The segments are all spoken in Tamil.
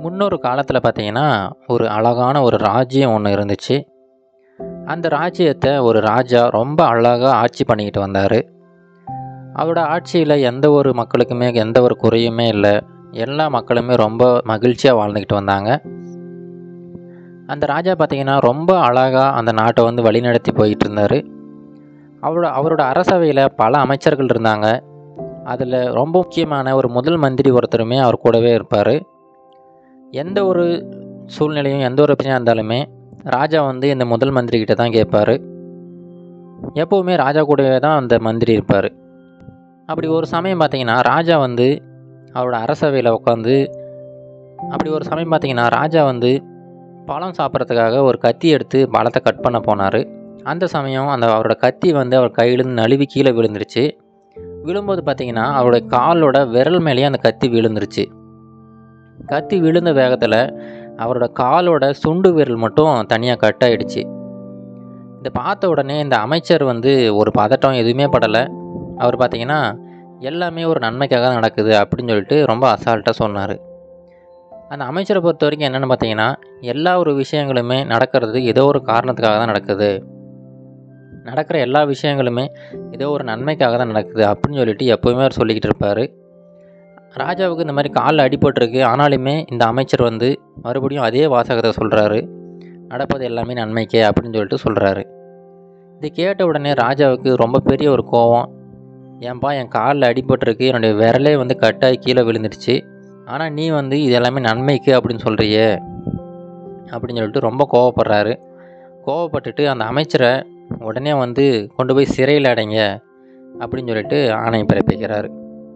முன்னொரு காலத்தில் பார்த்தீங்கன்னா ஒரு அழகான ஒரு ராஜ்யம் ஒன்று இருந்துச்சு அந்த ராஜ்யத்தை ஒரு ராஜா ரொம்ப அழகாக ஆட்சி பண்ணிக்கிட்டு வந்தார் அவரோட ஆட்சியில் எந்த ஒரு மக்களுக்குமே எந்த ஒரு குறையுமே இல்லை எல்லா மக்களுமே ரொம்ப மகிழ்ச்சியாக வாழ்ந்துக்கிட்டு வந்தாங்க அந்த ராஜா பார்த்தீங்கன்னா ரொம்ப அழகாக அந்த நாட்டை வந்து வழிநடத்தி போயிட்டு இருந்தார் அவரோட அவரோட அரசவையில் பல அமைச்சர்கள் இருந்தாங்க அதில் ரொம்ப முக்கியமான ஒரு முதல் மந்திரி ஒருத்தருமே அவர் கூடவே இருப்பார் எந்த ஒரு சூழ்நிலையும் எந்த ஒரு பிரச்சனையாக இருந்தாலுமே ராஜா வந்து இந்த முதல் மந்திரி கிட்ட தான் கேட்பார் எப்போவுமே ராஜா கூடவே தான் அந்த மந்திரி இருப்பார் அப்படி ஒரு சமயம் பார்த்தீங்கன்னா ராஜா வந்து அவரோட அரசவையில் உட்காந்து அப்படி ஒரு சமயம் பார்த்தீங்கன்னா ராஜா வந்து பழம் சாப்பிட்றதுக்காக ஒரு கத்தி எடுத்து பழத்தை கட் பண்ண போனார் அந்த சமயம் அந்த அவரோட கத்தி வந்து அவர் கையிலேருந்து நழுவி கீழே விழுந்துருச்சு விழும்போது பார்த்தீங்கன்னா அவருடைய காலோட விரல் மேலேயே அந்த கத்தி விழுந்துருச்சு கத்தி விழுந்த வேகத்தில் அவரோட காலோட சுண்டு விரல் மட்டும் தனியாக கட் ஆயிடுச்சு இதை பார்த்த உடனே இந்த அமைச்சர் வந்து ஒரு பதட்டம் எதுவுமே படலை அவர் பார்த்தீங்கன்னா எல்லாமே ஒரு நன்மைக்காக தான் நடக்குது அப்படின்னு சொல்லிட்டு ரொம்ப அசால்ட்டாக சொன்னார் அந்த அமைச்சரை பொறுத்த வரைக்கும் என்னென்னு பார்த்தீங்கன்னா எல்லா ஒரு விஷயங்களுமே நடக்கிறது ஏதோ ஒரு காரணத்துக்காக தான் நடக்குது நடக்கிற எல்லா விஷயங்களுமே ஏதோ ஒரு நன்மைக்காக தான் நடக்குது அப்படின்னு சொல்லிட்டு எப்போவுமே அவர் சொல்லிக்கிட்டு இருப்பார் ராஜாவுக்கு இந்த மாதிரி காலில் அடிபட்டிருக்கு ஆனாலுமே இந்த அமைச்சர் வந்து மறுபடியும் அதே வாசகத்தை சொல்கிறாரு நடப்பது எல்லாமே நன்மைக்கே அப்படின்னு சொல்லிட்டு சொல்கிறாரு இது கேட்ட உடனே ராஜாவுக்கு ரொம்ப பெரிய ஒரு கோவம் ஏன்பா என் காலில் அடிபட்டிருக்கு என்னுடைய விரலே வந்து கட்டாகி கீழே விழுந்துடுச்சு ஆனால் நீ வந்து இது எல்லாமே நன்மைக்கு அப்படின்னு சொல்கிறியே அப்படின்னு சொல்லிட்டு ரொம்ப கோவப்படுறாரு கோவப்பட்டுட்டு அந்த அமைச்சரை உடனே வந்து கொண்டு போய் சிறையில் அடைங்க அப்படின்னு சொல்லிட்டு ஆணை பிறப்பிக்கிறாரு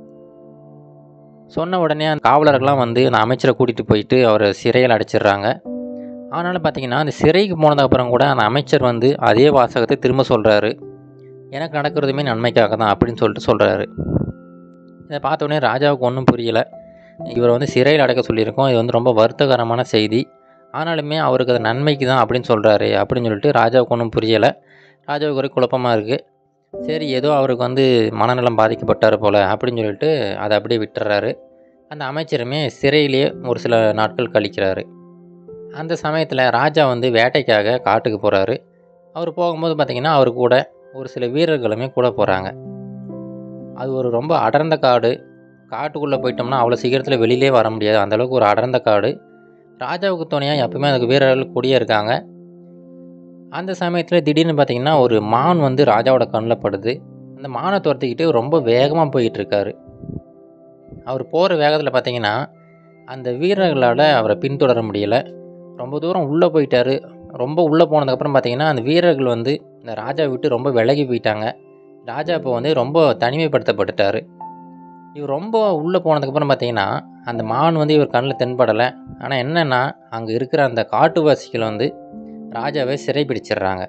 சொன்ன உடனே அந்த காவலர்கள்லாம் வந்து அந்த அமைச்சரை கூட்டிகிட்டு போயிட்டு அவரை சிறையில் அடைச்சிடுறாங்க ஆனாலும் பார்த்தீங்கன்னா அந்த சிறைக்கு போனதுக்கப்புறம் கூட அந்த அமைச்சர் வந்து அதே வாசகத்தை திரும்ப சொல்கிறாரு எனக்கு நடக்கிறதுமே நன்மைக்காக தான் அப்படின்னு சொல்லிட்டு சொல்கிறாரு இதை பார்த்த உடனே ராஜாவுக்கு ஒன்றும் புரியலை இவரை வந்து சிறையில் அடைக்க சொல்லியிருக்கோம் இது வந்து ரொம்ப வருத்தகரமான செய்தி ஆனாலுமே அவருக்கு அது நன்மைக்கு தான் அப்படின்னு சொல்கிறாரு அப்படின்னு சொல்லிட்டு ராஜாவுக்கு ஒன்றும் புரியலை ராஜாவுக்கு ஒரே குழப்பமாக இருக்குது சரி ஏதோ அவருக்கு வந்து மனநலம் பாதிக்கப்பட்டார் போல் அப்படின்னு சொல்லிட்டு அதை அப்படியே விட்டுறாரு அந்த அமைச்சருமே சிறையிலேயே ஒரு சில நாட்கள் கழிக்கிறாரு அந்த சமயத்தில் ராஜா வந்து வேட்டைக்காக காட்டுக்கு போகிறாரு அவர் போகும்போது பார்த்திங்கன்னா அவர் கூட ஒரு சில வீரர்களுமே கூட போகிறாங்க அது ஒரு ரொம்ப அடர்ந்த காடு காட்டுக்குள்ளே போயிட்டோம்னா அவ்வளோ சீக்கிரத்தில் வெளியிலே வர முடியாது அந்தளவுக்கு ஒரு அடர்ந்த காடு ராஜாவுக்கு துணையாக எப்பவுமே அதுக்கு வீரர்கள் கூடியே இருக்காங்க அந்த சமயத்தில் திடீர்னு பார்த்திங்கன்னா ஒரு மான் வந்து ராஜாவோட கண்ணில் படுது அந்த மானை துரத்திக்கிட்டு ரொம்ப வேகமாக போயிட்டு இருக்காரு அவர் போகிற வேகத்தில் பார்த்தீங்கன்னா அந்த வீரர்களால் அவரை பின்தொடர முடியலை ரொம்ப தூரம் உள்ளே போயிட்டாரு ரொம்ப உள்ளே போனதுக்கப்புறம் பார்த்தீங்கன்னா அந்த வீரர்கள் வந்து இந்த ராஜா விட்டு ரொம்ப விலகி போயிட்டாங்க ராஜா இப்போ வந்து ரொம்ப தனிமைப்படுத்தப்பட்டுட்டார் இவர் ரொம்ப உள்ளே போனதுக்கப்புறம் பார்த்தீங்கன்னா அந்த மான் வந்து இவர் கண்ணில் தென்படலை ஆனால் என்னென்னா அங்கே இருக்கிற அந்த காட்டுவாசிகள் வந்து ராஜாவை சிறைப்பிடிச்சிடுறாங்க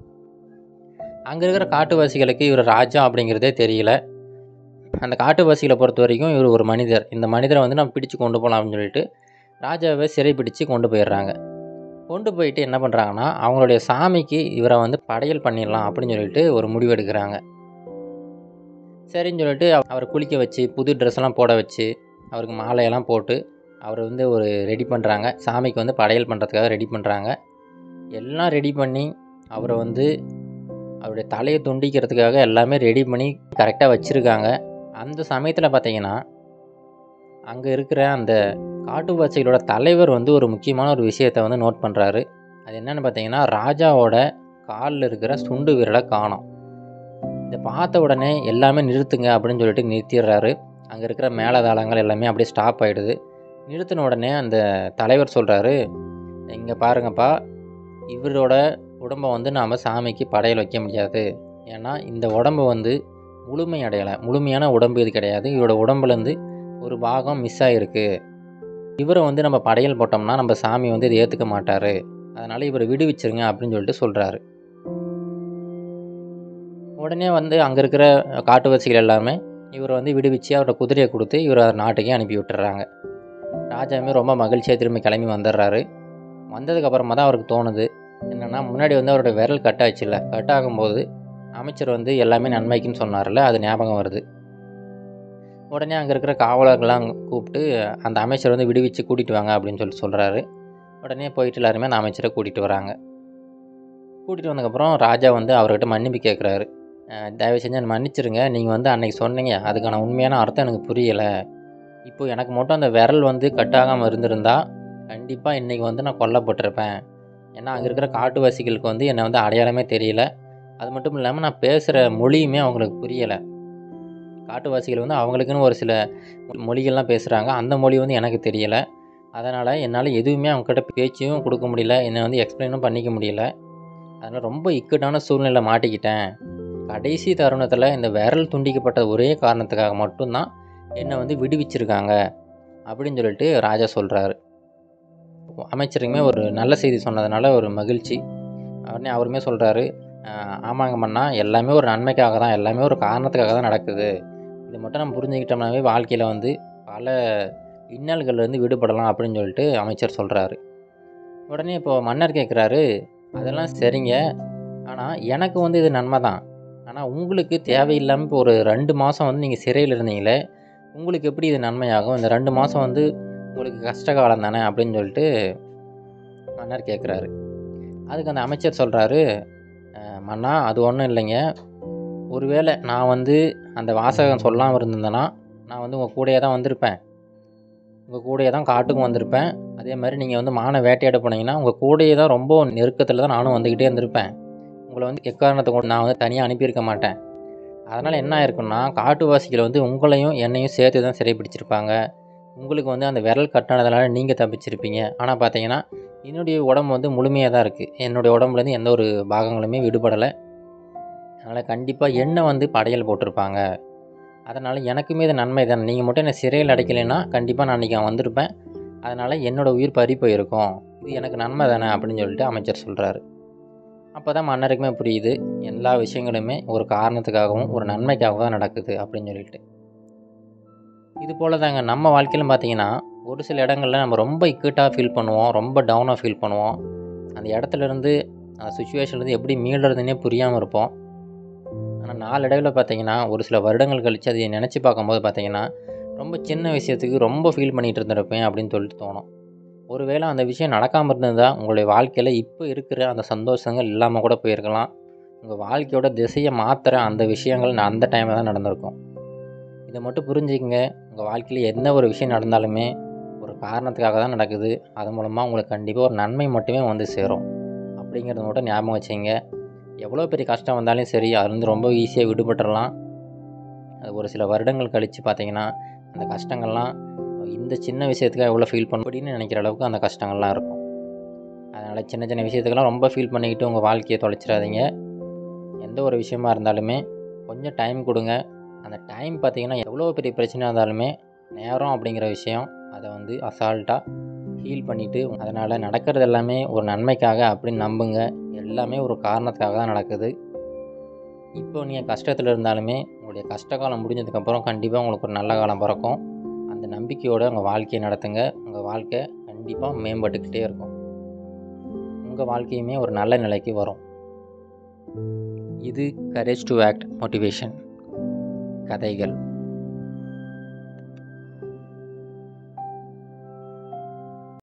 அங்கே இருக்கிற காட்டுவாசிகளுக்கு இவர் ராஜா அப்படிங்கிறதே தெரியல அந்த காட்டுவாசிகளை பொறுத்த வரைக்கும் இவர் ஒரு மனிதர் இந்த மனிதரை வந்து நம்ம பிடிச்சு கொண்டு போகலாம் அப்படின்னு சொல்லிட்டு ராஜாவை சிறைப்பிடிச்சு கொண்டு போயிடுறாங்க கொண்டு போயிட்டு என்ன பண்ணுறாங்கன்னா அவங்களுடைய சாமிக்கு இவரை வந்து படையல் பண்ணிடலாம் அப்படின்னு சொல்லிட்டு ஒரு முடிவு எடுக்கிறாங்க சரின்னு சொல்லிட்டு அவரை குளிக்க வச்சு புது ட்ரெஸ்லாம் போட வச்சு அவருக்கு மாலையெல்லாம் போட்டு அவரை வந்து ஒரு ரெடி பண்ணுறாங்க சாமிக்கு வந்து படையல் பண்ணுறதுக்காக ரெடி பண்ணுறாங்க எல்லாம் ரெடி பண்ணி அவரை வந்து அவருடைய தலையை துண்டிக்கிறதுக்காக எல்லாமே ரெடி பண்ணி கரெக்டாக வச்சுருக்காங்க அந்த சமயத்தில் பார்த்தீங்கன்னா அங்கே இருக்கிற அந்த காட்டுவாசிகளோட தலைவர் வந்து ஒரு முக்கியமான ஒரு விஷயத்தை வந்து நோட் பண்ணுறாரு அது என்னென்னு பார்த்தீங்கன்னா ராஜாவோட காலில் இருக்கிற சுண்டு விரலை காணும் இதை பார்த்த உடனே எல்லாமே நிறுத்துங்க அப்படின்னு சொல்லிட்டு நிறுத்திடுறாரு அங்கே இருக்கிற மேலதாளங்கள் எல்லாமே அப்படியே ஸ்டாப் ஆகிடுது நிறுத்தின உடனே அந்த தலைவர் சொல்கிறாரு இங்கே பாருங்கப்பா இவரோட உடம்பை வந்து நாம் சாமிக்கு படையல் வைக்க முடியாது ஏன்னா இந்த உடம்பு வந்து முழுமை அடையலை முழுமையான உடம்பு இது கிடையாது இவரோட உடம்புலேருந்து ஒரு பாகம் மிஸ் ஆகிருக்கு இவரை வந்து நம்ம படையல் போட்டோம்னா நம்ம சாமி வந்து இதை ஏற்றுக்க மாட்டார் அதனால் இவரை விடுவிச்சிருங்க அப்படின்னு சொல்லிட்டு சொல்கிறாரு உடனே வந்து அங்கே இருக்கிற காட்டுவாசிகள் எல்லாமே இவரை வந்து விடுவிச்சு அவரோட குதிரையை கொடுத்து இவரை நாட்டுக்கே அனுப்பி விட்டுறாங்க ராஜாவுமே ரொம்ப மகிழ்ச்சியாக திரும்பி கிளம்பி வந்துடுறாரு வந்ததுக்கப்புறமா தான் அவருக்கு தோணுது என்னென்னா முன்னாடி வந்து அவரோட விரல் கட் ஆச்சுல்ல கட் ஆகும்போது அமைச்சர் வந்து எல்லாமே நன்மைக்குன்னு சொன்னார்ல அது ஞாபகம் வருது உடனே அங்கே இருக்கிற காவலர்கள்லாம் கூப்பிட்டு அந்த அமைச்சர் வந்து விடுவிச்சு கூட்டிகிட்டு வாங்க அப்படின்னு சொல்லிட்டு சொல்கிறாரு உடனே போயிட்டு எல்லாருமே அந்த அமைச்சரை கூட்டிகிட்டு வராங்க கூட்டிகிட்டு வந்ததுக்கப்புறம் ராஜா வந்து அவர்கிட்ட மன்னிப்பு கேட்குறாரு தயவு செஞ்சு என்னை மன்னிச்சிருங்க நீங்கள் வந்து அன்னைக்கு சொன்னீங்க அதுக்கான உண்மையான அர்த்தம் எனக்கு புரியலை இப்போ எனக்கு மட்டும் அந்த விரல் வந்து கட்டாகாமல் இருந்திருந்தா கண்டிப்பாக இன்றைக்கி வந்து நான் கொல்லப்பட்டிருப்பேன் ஏன்னா அங்கே இருக்கிற காட்டுவாசிகளுக்கு வந்து என்னை வந்து அடையாளமே தெரியல அது மட்டும் இல்லாமல் நான் பேசுகிற மொழியுமே அவங்களுக்கு புரியலை காட்டுவாசிகள் வந்து அவங்களுக்குன்னு ஒரு சில மொழிகள்லாம் பேசுகிறாங்க அந்த மொழி வந்து எனக்கு தெரியலை அதனால் என்னால் எதுவுமே அவங்கக்கிட்ட பேச்சும் கொடுக்க முடியல என்னை வந்து எக்ஸ்பிளைனும் பண்ணிக்க முடியல அதனால் ரொம்ப இக்கட்டான சூழ்நிலை மாட்டிக்கிட்டேன் கடைசி தருணத்தில் இந்த விரல் துண்டிக்கப்பட்ட ஒரே காரணத்துக்காக மட்டும்தான் என்னை வந்து விடுவிச்சிருக்காங்க அப்படின்னு சொல்லிட்டு ராஜா சொல்கிறாரு அமைச்சருக்குமே ஒரு நல்ல செய்தி சொன்னதுனால ஒரு மகிழ்ச்சி உடனே அவருமே சொல்கிறாரு ஆமாங்க மண்ணா எல்லாமே ஒரு நன்மைக்காக தான் எல்லாமே ஒரு காரணத்துக்காக தான் நடக்குது இது மட்டும் நம்ம புரிஞ்சுக்கிட்டோம்னாவே வாழ்க்கையில் வந்து பல இன்னல்கள்லேருந்து விடுபடலாம் அப்படின்னு சொல்லிட்டு அமைச்சர் சொல்கிறாரு உடனே இப்போது மன்னர் கேட்குறாரு அதெல்லாம் சரிங்க ஆனால் எனக்கு வந்து இது நன்மை தான் ஆனால் உங்களுக்கு தேவையில்லாமல் இப்போ ஒரு ரெண்டு மாதம் வந்து நீங்கள் சிறையில் இருந்தீங்களே உங்களுக்கு எப்படி இது நன்மையாகும் இந்த ரெண்டு மாதம் வந்து உங்களுக்கு கஷ்ட காலம் தானே அப்படின்னு சொல்லிட்டு மன்னர் கேட்குறாரு அதுக்கு அந்த அமைச்சர் சொல்கிறாரு மன்னா அது ஒன்றும் இல்லைங்க ஒருவேளை நான் வந்து அந்த வாசகம் சொல்லாமல் இருந்திருந்தேன்னா நான் வந்து உங்கள் கூடயே தான் வந்திருப்பேன் உங்கள் கூடயே தான் காட்டுக்கும் வந்திருப்பேன் அதே மாதிரி நீங்கள் வந்து மானை வேட்டையாட போனீங்கன்னா உங்கள் கூடயே தான் ரொம்ப நெருக்கத்தில் தான் நானும் வந்துக்கிட்டே இருந்திருப்பேன் உங்களை வந்து எக்காரணத்தை கொண்டு நான் வந்து தனியாக அனுப்பியிருக்க மாட்டேன் அதனால் என்ன ஆயிருக்குன்னா காட்டுவாசிகள் வந்து உங்களையும் என்னையும் சேர்த்து தான் சிறைப்பிடிச்சிருப்பாங்க உங்களுக்கு வந்து அந்த விரல் கட்டானதுனால நீங்கள் தப்பிச்சிருப்பீங்க ஆனால் பார்த்தீங்கன்னா என்னுடைய உடம்பு வந்து முழுமையாக தான் இருக்குது என்னுடைய உடம்புலேருந்து எந்த ஒரு பாகங்களுமே விடுபடலை அதனால் கண்டிப்பாக என்னை வந்து படையல் போட்டிருப்பாங்க அதனால் எனக்குமே இது நன்மை தானே நீங்கள் மட்டும் என்னை சிறையில் அடைக்கலைன்னா கண்டிப்பாக நான் அன்றைக்கி வந்திருப்பேன் அதனால் என்னோடய உயிர் பறி போயிருக்கும் இது எனக்கு நன்மை தானே அப்படின்னு சொல்லிட்டு அமைச்சர் சொல்கிறாரு அப்போ தான் மன்னருக்குமே புரியுது எல்லா விஷயங்களுமே ஒரு காரணத்துக்காகவும் ஒரு நன்மைக்காகவும் தான் நடக்குது அப்படின்னு சொல்லிட்டு இது போல் தாங்க நம்ம வாழ்க்கையிலும் பார்த்தீங்கன்னா ஒரு சில இடங்களில் நம்ம ரொம்ப இக்கட்டாக ஃபீல் பண்ணுவோம் ரொம்ப டவுனாக ஃபீல் பண்ணுவோம் அந்த இடத்துலேருந்து அந்த சுச்சுவேஷன்லேருந்து எப்படி மீளுறதுனே புரியாமல் இருப்போம் ஆனால் நாளடைவில் பார்த்தீங்கன்னா ஒரு சில வருடங்கள் கழித்து அதை நினச்சி பார்க்கும்போது பார்த்தீங்கன்னா ரொம்ப சின்ன விஷயத்துக்கு ரொம்ப ஃபீல் பண்ணிகிட்டு இருந்திருப்பேன் அப்படின்னு சொல்லிட்டு தோணும் ஒருவேளை அந்த விஷயம் நடக்காமல் இருந்திருந்தால் உங்களுடைய வாழ்க்கையில் இப்போ இருக்கிற அந்த சந்தோஷங்கள் இல்லாமல் கூட போயிருக்கலாம் உங்கள் வாழ்க்கையோட திசையை மாற்றுற அந்த விஷயங்கள் அந்த டைமில் தான் நடந்திருக்கும் இதை மட்டும் புரிஞ்சுக்கங்க உங்கள் வாழ்க்கையில் எந்த ஒரு விஷயம் நடந்தாலுமே ஒரு காரணத்துக்காக தான் நடக்குது அது மூலமாக உங்களுக்கு கண்டிப்பாக ஒரு நன்மை மட்டுமே வந்து சேரும் அப்படிங்கிறத மட்டும் ஞாபகம் வச்சுங்க எவ்வளோ பெரிய கஷ்டம் வந்தாலும் சரி அதுலேருந்து ரொம்ப ஈஸியாக விடுபட்டுறலாம் அது ஒரு சில வருடங்கள் கழித்து பார்த்தீங்கன்னா அந்த கஷ்டங்கள்லாம் இந்த சின்ன விஷயத்துக்காக எவ்வளோ ஃபீல் பண்ண அப்படின்னு நினைக்கிற அளவுக்கு அந்த கஷ்டங்கள்லாம் இருக்கும் அதனால் சின்ன சின்ன விஷயத்துக்கெல்லாம் ரொம்ப ஃபீல் பண்ணிக்கிட்டு உங்கள் வாழ்க்கையை தொலைச்சிடாதீங்க எந்த ஒரு விஷயமா இருந்தாலுமே கொஞ்சம் டைம் கொடுங்க அந்த டைம் பார்த்திங்கன்னா எவ்வளோ பெரிய பிரச்சனையாக இருந்தாலுமே நேரம் அப்படிங்கிற விஷயம் அதை வந்து அசால்ட்டாக ஹீல் பண்ணிவிட்டு அதனால் நடக்கிறது எல்லாமே ஒரு நன்மைக்காக அப்படின்னு நம்புங்க எல்லாமே ஒரு காரணத்துக்காக தான் நடக்குது இப்போ நீங்கள் கஷ்டத்தில் இருந்தாலுமே உங்களுடைய கஷ்ட காலம் முடிஞ்சதுக்கப்புறம் கண்டிப்பாக உங்களுக்கு ஒரு நல்ல காலம் பிறக்கும் அந்த நம்பிக்கையோடு உங்கள் வாழ்க்கையை நடத்துங்க உங்கள் வாழ்க்கை கண்டிப்பாக மேம்பட்டுக்கிட்டே இருக்கும் உங்கள் வாழ்க்கையுமே ஒரு நல்ல நிலைக்கு வரும் இது கரேஜ் டு ஆக்ட் மோட்டிவேஷன் கதைகள்